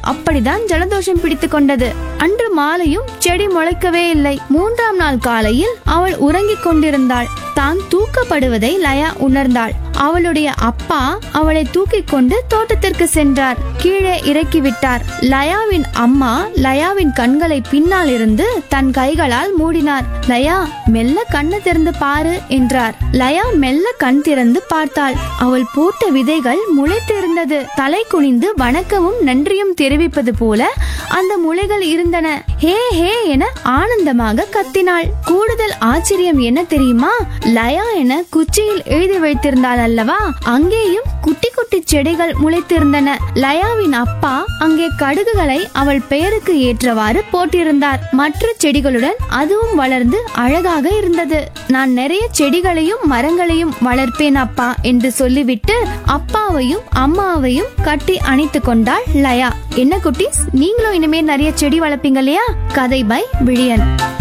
அப்படிதான் ஜலதோஷம் பிடித்து கொண்டது அன்று மாலையும் செடி முளைக்கவே இல்லை மூன்றாம் நாள் காலையில் அவள் உறங்கிக் கொண்டிருந்தாள் தான் தூக்கப்படுவதை லயா உணர்ந்தாள் அவளுடைய அப்பா அவளை தூக்கிக் கொண்டு தோட்டத்திற்கு சென்றார் கீழே இறக்கிவிட்டார் லயாவின் அம்மா லயாவின் கண்களை பின்னால் இருந்து தன் கைகளால் மூடினார் லயா மெல்ல கண்ணு திறந்து பாரு என்றார் லயா மெல்ல கண் திறந்து பார்த்தாள் அவள் போட்ட விதைகள் முளைத்திருந்தது தலை குனிந்து வணக்கமும் நன்றியும் தெரிவிப்பது போல அந்த முளைகள் இருந்தன ஹே ஹே என ஆனந்தமாக கத்தினாள் கூடுதல் ஆச்சரியம் என்ன தெரியுமா லயா என குச்சியில் எழுதி வைத்திருந்தாள் அல்லவா அங்கேயும் குட்டி குட்டி செடிகள் முளைத்திருந்தன லயாவின் அப்பா அங்கே கடுகுகளை அவள் பெயருக்கு ஏற்றவாறு போட்டிருந்தார் மற்ற செடிகளுடன் அதுவும் வளர்ந்து அழகாக இருந்தது நான் நிறைய செடிகளையும் மரங்களையும் வளர்ப்பேன் அப்பா என்று சொல்லிவிட்டு அப்பாவையும் அம்மாவையும் கட்டி அணைத்து கொண்டாள் லயா என்ன குட்டீஸ் நீங்களும் இனிமேல் நிறைய செடி வளர்ப்பீங்க இல்லையா கதை பை விழியன்